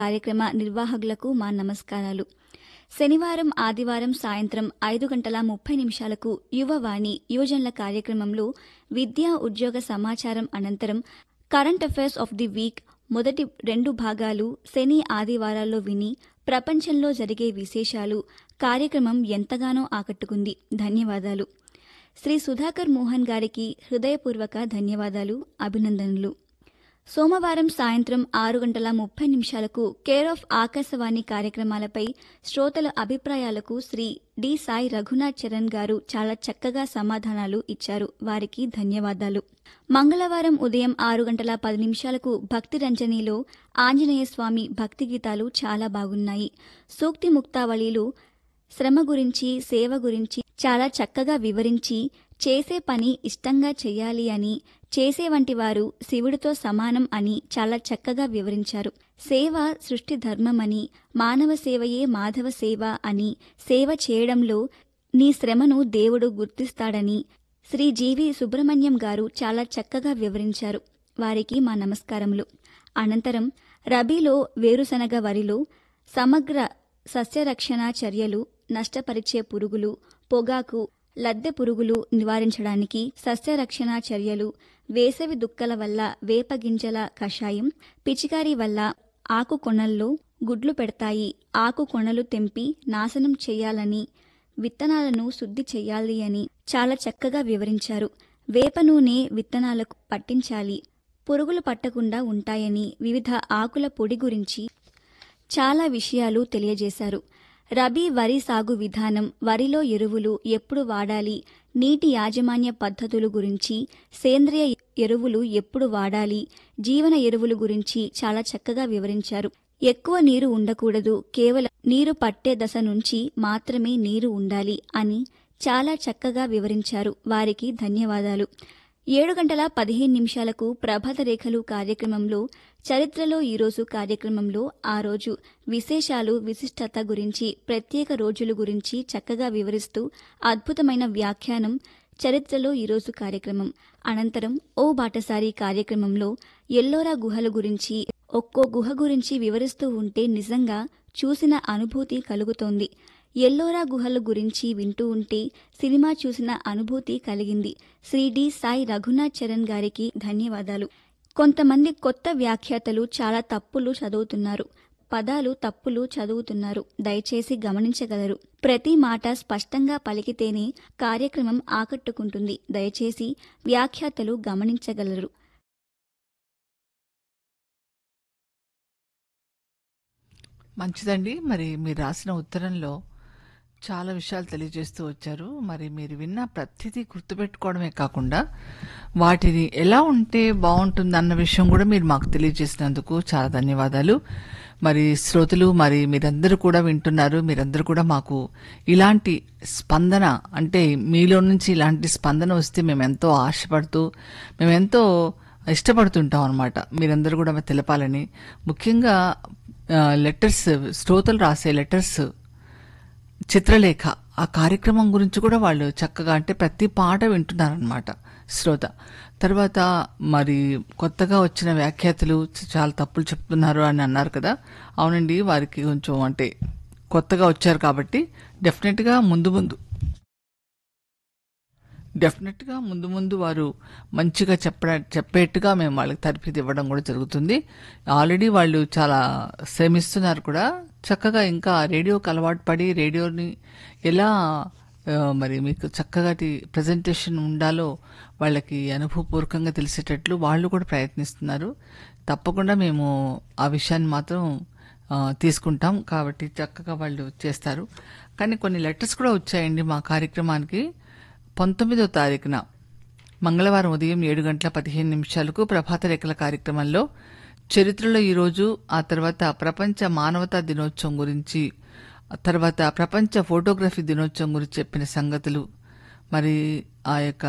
కార్యక్రమ నిర్వాహకులకు మా నమస్కారాలు శనివారం ఆదివారం సాయంత్రం ఐదు గంటల ముప్పై నిమిషాలకు యువవాణి యువజనుల కార్యక్రమంలో విద్యా ఉద్యోగ సమాచారం అనంతరం current affairs of the week మొదటి రెండు భాగాలు శని ఆదివారాల్లో విని ప్రపంచంలో జరిగే విశేషాలు కార్యక్రమం ఎంతగానో ఆకట్టుకుంది ధన్యవాదాలు శ్రీ సుధాకర్ మోహన్ గారికి హృదయపూర్వక ధన్యవాదాలు అభినందనలు సోమవారం సాయంత్రం ఆరు గంటల ముప్పై నిమిషాలకు కేర్ ఆఫ్ ఆకాశవాణి కార్యక్రమాలపై శ్రోతల అభిప్రాయాలకు శ్రీ డి సాయి రఘునాథ్ చరణ్ గారు చాలా చక్కగా సమాధానాలు ఇచ్చారు వారికి ధన్యవాదాలు మంగళవారం ఉదయం ఆరు గంటల పది నిమిషాలకు భక్తి రంజనీలో ఆంజనేయ స్వామి భక్తి గీతాలు చాలా బాగున్నాయి సూక్తి ముక్తావళిలు శ్రమ గురించి సేవ గురించి చాలా చక్కగా వివరించి చేసే పని ఇష్టంగా చెయ్యాలి అని చేసే వంటి వారు శివుడితో సమానం అని చాలా చక్కగా వివరించారు సేవ సృష్టి ధర్మమని మానవ సేవయే మాధవ సేవ అని సేవ చేయడంలో నీ శ్రమను దేవుడు గుర్తిస్తాడని శ్రీ జీవి సుబ్రహ్మణ్యం గారు చాలా చక్కగా వివరించారు వారికి మా నమస్కారములు అనంతరం రబీలో వేరుశనగ వరిలో సమగ్ర సస్యరక్షణ చర్యలు నష్టపరిచే పురుగులు పొగాకు లద్దె పురుగులు నివారించడానికి సస్యరక్షణ చర్యలు వేసవి దుక్కల వల్ల వేప గింజల కషాయం పిచికారీ వల్ల ఆకు కొనల్లో గుడ్లు పెడతాయి ఆకు కొనలు తెంపి నాశనం చేయాలని విత్తనాలను శుద్ధి చేయాలి అని చాలా చక్కగా వివరించారు వేప నూనె విత్తనాలకు పట్టించాలి పురుగులు పట్టకుండా ఉంటాయని వివిధ ఆకుల పొడి గురించి చాలా విషయాలు తెలియజేశారు రబీ వరి సాగు విధానం వరిలో ఎరువులు ఎప్పుడు వాడాలి నీటి యాజమాన్య పద్ధతులు గురించి సేంద్రియ ఎరువులు ఎప్పుడు వాడాలి జీవన ఎరువులు గురించి చాలా చక్కగా వివరించారు ఎక్కువ నీరు ఉండకూడదు కేవలం నీరు పట్టే దశ నుంచి మాత్రమే నీరు ఉండాలి అని చాలా చక్కగా వివరించారు వారికి ధన్యవాదాలు ఏడు గంటల పదిహేను నిమిషాలకు ప్రభాత రేఖలు కార్యక్రమంలో చరిత్రలో ఈరోజు కార్యక్రమంలో ఆ రోజు విశేషాలు విశిష్టత గురించి ప్రత్యేక రోజుల గురించి చక్కగా వివరిస్తూ అద్భుతమైన వ్యాఖ్యానం చరిత్రలో ఈరోజు కార్యక్రమం అనంతరం ఓ బాటసారి కార్యక్రమంలో ఎల్లోరా గుహల గురించి ఒక్కో గుహ గురించి వివరిస్తూ ఉంటే నిజంగా చూసిన అనుభూతి కలుగుతోంది ఎల్లోరా గుహల గురించి వింటూ ఉంటే సినిమా చూసిన అనుభూతి కలిగింది శ్రీ డి సాయి రఘునాథ్ చరణ్ గారికి ధన్యవాదాలు కొంతమంది కొత్త వ్యాఖ్యాతలు చాలా తప్పులు చదువుతున్నారు పదాలు తప్పులు చదువుతున్నారు దయచేసి గమనించగలరు ప్రతి మాట స్పష్టంగా పలికితేనే కార్యక్రమం ఆకట్టుకుంటుంది దయచేసి వ్యాఖ్యాతలు గమనించగలరు మంచిదండి మరి మీరు రాసిన ఉత్తరంలో చాలా విషయాలు తెలియజేస్తూ వచ్చారు మరి మీరు విన్న ప్రతిదీ గుర్తుపెట్టుకోవడమే కాకుండా వాటిని ఎలా ఉంటే బాగుంటుంది అన్న విషయం కూడా మీరు మాకు తెలియజేసినందుకు చాలా ధన్యవాదాలు మరి శ్రోతలు మరి మీరందరూ కూడా వింటున్నారు మీరందరూ కూడా మాకు ఇలాంటి స్పందన అంటే మీలో నుంచి ఇలాంటి స్పందన వస్తే మేము ఎంతో ఆశపడుతూ మేమెంతో ఇష్టపడుతుంటాం అనమాట మీరందరూ కూడా మాకు తెలపాలని ముఖ్యంగా లెటర్స్ శ్రోతలు రాసే లెటర్స్ చిత్రలేఖ ఆ కార్యక్రమం గురించి కూడా వాళ్ళు చక్కగా అంటే ప్రతి పాట వింటున్నారనమాట శ్రోత తర్వాత మరి కొత్తగా వచ్చిన వ్యాఖ్యాతలు చాలా తప్పులు చెప్తున్నారు అని అన్నారు కదా అవునండి వారికి కొంచెం అంటే కొత్తగా వచ్చారు కాబట్టి డెఫినెట్గా ముందు ముందు డెఫినెట్గా ముందు ముందు వారు మంచిగా చెప్ప చెప్పేట్టుగా మేము వాళ్ళకి తరఫీదు ఇవ్వడం కూడా జరుగుతుంది ఆల్రెడీ వాళ్ళు చాలా శ్రమిస్తున్నారు కూడా చక్కగా ఇంకా రేడియోకి అలవాటు పడి రేడియోని ఎలా మరి మీకు చక్కగా ప్రజెంటేషన్ ఉండాలో వాళ్ళకి అనుభవపూర్వకంగా తెలిసేటట్లు వాళ్ళు కూడా ప్రయత్నిస్తున్నారు తప్పకుండా మేము ఆ విషయాన్ని మాత్రం తీసుకుంటాం కాబట్టి చక్కగా వాళ్ళు చేస్తారు కానీ కొన్ని లెటర్స్ కూడా వచ్చాయండి మా కార్యక్రమానికి పంతొమ్మిదో తారీఖున మంగళవారం ఉదయం ఏడు గంటల పదిహేను నిమిషాలకు ప్రభాత రేఖల కార్యక్రమంలో చరిత్రలో ఈరోజు ఆ తర్వాత ప్రపంచ మానవతా దినోత్సవం గురించి తర్వాత ప్రపంచ ఫోటోగ్రఫీ దినోత్సవం గురించి చెప్పిన సంగతులు మరి ఆ యొక్క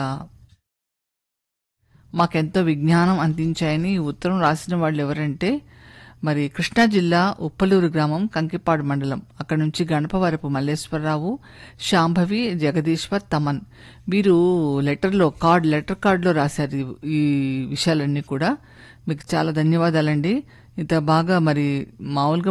మాకెంతో విజ్ఞానం అందించాయని ఉత్తరం రాసిన వాళ్ళు ఎవరంటే మరి కృష్ణా జిల్లా ఉప్పలూరు గ్రామం కంకిపాడు మండలం అక్కడ నుంచి గణపవరపు మల్లేశ్వరరావు శాంభవి జగదీశ్వర్ తమన్ వీరు లెటర్లో కార్డ్ లెటర్ కార్డులో రాశారు ఈ విషయాలన్నీ కూడా మీకు చాలా ధన్యవాదాలండి ఇంత బాగా మరి మామూలుగా